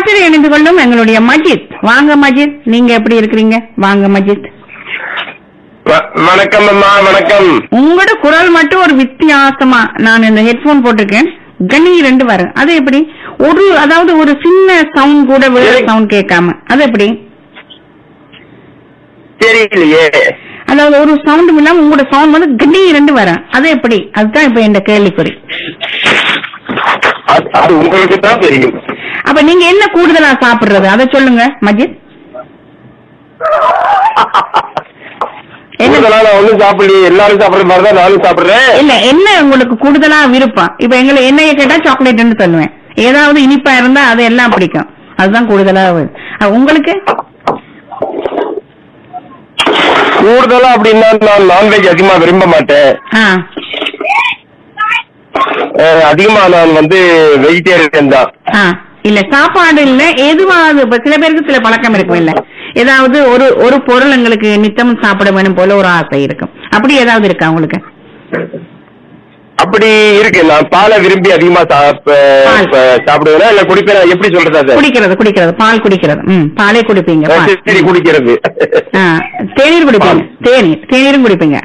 காற்றில் இணைந்து கொள்ளும் எங்களுடைய மஜித் வாங்க மஜித் நீங்க எப்படி இருக்கிறீங்க வாங்க மஜித் வ- வணக்கம் அம்மா வணக்கம் உங்களோட குரல் மட்டும் ஒரு வித்தியாசமா நான் இந்த ஹெட்போன் போட்டிருக்கேன் கணி ரெண்டு வரும் அது எப்படி ஒரு அதாவது ஒரு சின்ன சவுண்ட் கூட வேற சரி. சவுண்ட் கேட்காம அது எப்படி தெரியலையே அதாவது ஒரு சவுண்டும் இல்லாம உங்களோட சவுண்ட் வந்து கணி ரெண்டு வரும் அது எப்படி அதுதான் இப்ப என் கேள்விக்குறி அது- அது உங்களுக்கு தான் தெரியும் அப்ப நீங்க என்ன கூடுதலா சாப்பிடுறது அதை சொல்லுங்க மஜித் என்ன கூடுதலா நான் ஒண்ணும் சாப்பிடலையே எல்லாரும் சாப்பிடுற மாதிரி தான் நானும் சாப்பிடுறேன் இல்ல என்ன உங்களுக்கு கூடுதலா விருப்பம் இப்ப எங்களை என்னைய கேட்டா சாக்லேட்னு சொல்லுவேன் ஏதாவது இனிப்பா இருந்தா அது எல்லாம் பிடிக்கும் அதுதான் கூடுதலா வருது. அஹ் உங்களுக்கு கூடுதலா அப்படின்னா நான் நான்வெஜ் அதிகமா விரும்ப மாட்டேன் ஆ அஹ், அதிகமா நான் வந்து வெஜிடேரியன் தான் ஆ இல்ல சாப்பாடு இல்ல எதுவாது இப்ப சில பேருக்கு சில பழக்கம் இருக்கும் இல்ல ஏதாவது ஒரு ஒரு பொருள் எங்களுக்கு நித்தம் சாப்பிட வேணும் போல ஒரு ஆசை இருக்கும் அப்படி ஏதாவது இருக்கா உங்களுக்கு அப்படி இருக்கு நான் பாலை விரும்பி அதிகமா சாப்ப- பால். ப- சாப்பிடுவேனா இல்ல குடிப்பேன் எப்படி சொல்றது அது குடிக்கிறது குடிக்கிறது பால் குடிக்கிறது ம் பாலே குடிப்பீங்க பால். சரி குடிக்கிறது ஆ, தேநீர் குடிப்பீங்க தேநீர் தேநீரும் குடிப்பீங்க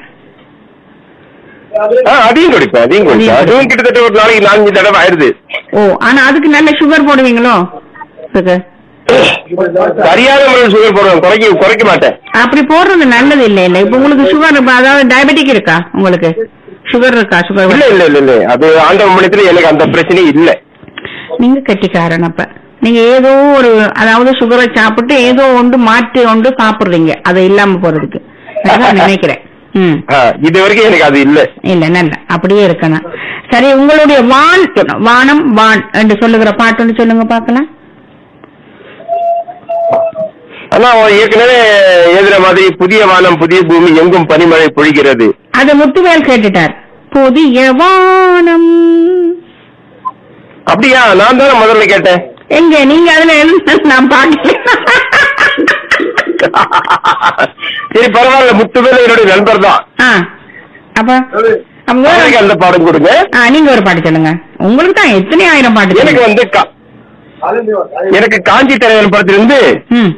ஆ, அதையும் குடிப்பேன் அதையும் குடிப்பேன் அதுவும் கிட்டத்தட்ட ஒரு நாளைக்கு நாலஞ்சு தடவை ஆயிருது ஓ ஆனா அதுக்கு நல்ல சுகர் போடுவீங்களோ அதுக்கு சரியான முறையில் சுகர் போடுவேன் குறைக்க குறைக்க மாட்டேன் அப்படி போடுறது நல்லது இல்ல இல்ல இப்ப உங்களுக்கு சுகர் அதாவது டயபெட்டிக் இருக்கா உங்களுக்கு சுகர் இருக்கா இல்ல சுகர் இல்ல இல்ல இல்ல அது ஆண்டவ மணியத்துல எனக்கு அந்த பிரச்சனையும் இல்ல நீங்க கெட்டிக்காரன் அப்ப நீங்க ஏதோ ஒரு அதாவது சுகரை சாப்பிட்டு ஏதோ ஒன்று மாற்றி ஒன்று சாப்பிடுறீங்க அது இல்லாம போறதுக்கு நான் நினைக்கிறேன் ம் ஆ, இது வரைக்கும் எனக்கு அது இல்ல இல்ல நல்ல அப்படியே இருக்கணும் சரி உங்களுடைய வான் வானம் வான் என்று சொல்லுகிற பாட்டு ஒன்று சொல்லுங்க பாக்கலாம் ஆனா அவன் ஏற்கனவே எழுதுற மாதிரி புதிய வானம் புதிய பூமி எங்கும் பனிமழை பொழிகிறது அது முத்துவேல் கேட்டுட்டார் புதிய வானம் அப்படியா நான் தானே முதல்ல கேட்டேன் எங்க நீங்க அதுல எழுந்து நான் பாக்கல சரி பரவாயில்ல முத்துவேல என்னுடைய நண்பர் தான் ஆ, அப்ப அப்ப வேற- அவருக்கு அந்த பாடம் கொடுங்க ஆ, நீங்க ஒரு பாட்டு சொல்லுங்க உங்களுக்கு தான் எத்தனை ஆயிரம் பாட்டு எனக்கு சொல்லுங்க. வந்து கா- எனக்கு காஞ்சி தலைவன் படத்திலிருந்து ம்.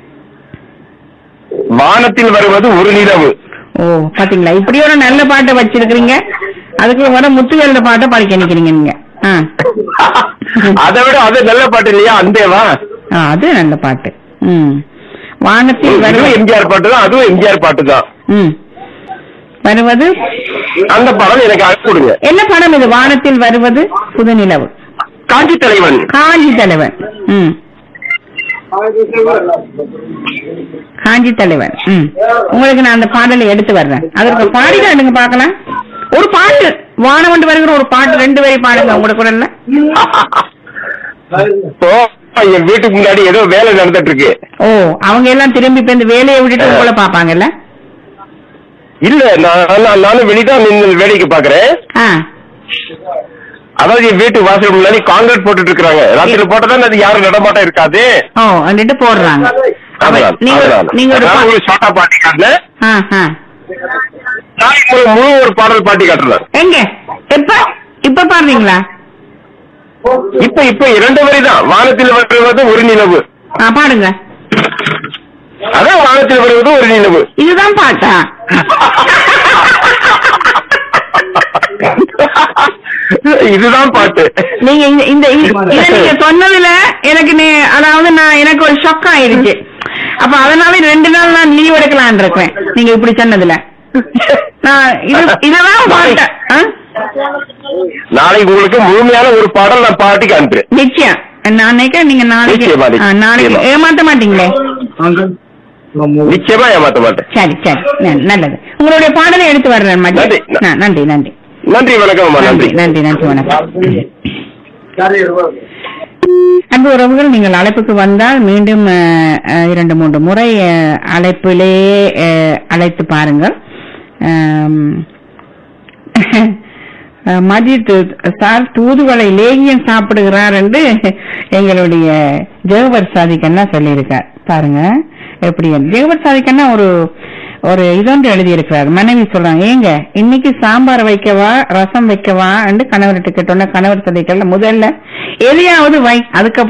வானத்தில் வருவது ஒரு நிலவு ஓ பாத்தீங்களா இப்படி ஒரு நல்ல பாட்டை வச்சிருக்கீங்க அதுக்கு வர முத்துவேல பாட்டை படிக்க நிக்கிறீங்க நீங்க ஆ. அதை விட அது நல்ல பாட்டு இல்லையா அந்தேவா ஆ, அது நல்ல பாட்டு ம் வானத்தில் இதுவும் வருவது எம்ஜிஆர் பாட்டு தான் அதுவும் எம்ஜிஆர் பாட்டு தான் ம் வருவது அந்த படம் எனக்கு அனுப்பி கொடுங்க என்ன படம் இது வானத்தில் வருவது புது நிலவு காஞ்சி தலைவன் காஞ்சி தலைவன் ம் காஞ்சி தலைவன் ம் உங்களுக்கு நான் அந்த பாடலை எடுத்து வர்றேன் அதற்கு பாடி காட்டுங்க பார்க்கலாம் ஒரு பாட்டு வானம் கொண்டு வருகிற ஒரு பாட்டு ரெண்டு வரி பாடுங்க உங்களோட குரல்ல இப்போ என் வீட்டுக்கு முன்னாடி ஏதோ வேலை நடந்துட்டு இருக்கு ஓ அவங்க எல்லாம் திரும்பி இப்ப இந்த வேலையை விட்டுட்டு உங்களை பாப்பாங்கல்ல இல்ல நான் நான்- நானும் வெளிதான் நின்று வேலைக்கு பாக்குறேன் ஆ அதாவது என் வீட்டு வாசல் முன்னாடி காங்கிரீட் போட்டுட்டு இருக்காங்க ராத்திரி போட்டதான் அது யாரும் நடமாட்டம் இருக்காது ஓ வந்துட்டு போடுறாங்க அப்ப அதனால- நீங்க அதனால. நீங்க ஒரு அதனால பா- ஒரு ஷார்ட்டா பாட்டி காட்டினேன் ஆ ஆ நாளைக்கு முழு- முழு ஒரு பாடல் பாட்டி காட்டுறேன் எங்க எப்ப இப்ப பாடுறீங்களா இப்ப இப்ப இரண்டு வரி தான் வானத்தில் வருவது ஒரு நிலவு ஆ பாடுங்க அதான் வானத்தில் வருவது ஒரு நிலவு இதுதான் பாட்டா இதுதான் பாட்டு நீங்க இந்த இந்த இந்த- இத நீங்க சொன்னதுல எனக்கு நீ- அதாவது நான் எனக்கு ஒரு ஷாக் ஆயிருச்சு அப்ப அதனால ரெண்டு நாள் நான் லீவ் எடுக்கலாம்னு இருக்கேன் நீங்க இப்படி சொன்னதுல நான் இது இததான் பாட்டேன் ஆ? நாளைக்கு உங்களுக்கு முழுமையான ஒரு பாடல் நான் பாட்டிக்கு அனுப்புறேன் நிச்சயம் நான் நினைக்கிறேன் நீங்க நாளைக்கு நிச்சயமா, நிச்சயமா. ஆ, நாளைக்கு நிச்சயமா. ஏமாத்த மாட்டீங்களே நிச்சயமா ஏமாத்த மாட்டேன் சரி சரி ந- நல்லது உங்களுடைய பாடலை எடுத்து வர்றேன் மஜி நன்றி. ஆ, நன்றி நன்றி நன்றி வணக்கம் அம்மா நன்றி நன்றி நன்றி நன்றி வணக்கம் அன்பு உறவுகள் நீங்கள் அழைப்புக்கு வந்தால் மீண்டும் அஹ், அஹ், இரண்டு மூன்று முறை அஹ், அழைப்பிலே அஹ், அழைத்து பாருங்கள் ஆம், அஹ், மஜித் சார் தூதுவளை லேகியம் சாப்பிடுகிறார் என்று எங்களுடைய ஜெகபர் சாதிக்கன்னா சொல்லியிருக்கார் பாருங்க எப்படி ஜெகபர் சாதிக்கன்னா ஒரு ஒரு இதொன்று எழுதியிருக்கிறார் மனைவி சொல்றாங்க ஏங்க இன்னைக்கு சாம்பார் வைக்கவா ரசம் வைக்கவா என்று கணவர்கிட்ட கேட்டோன்னா கணவர் சொல்லிக்கல முதல்ல எதையாவது வை அதுக்கப்புறம்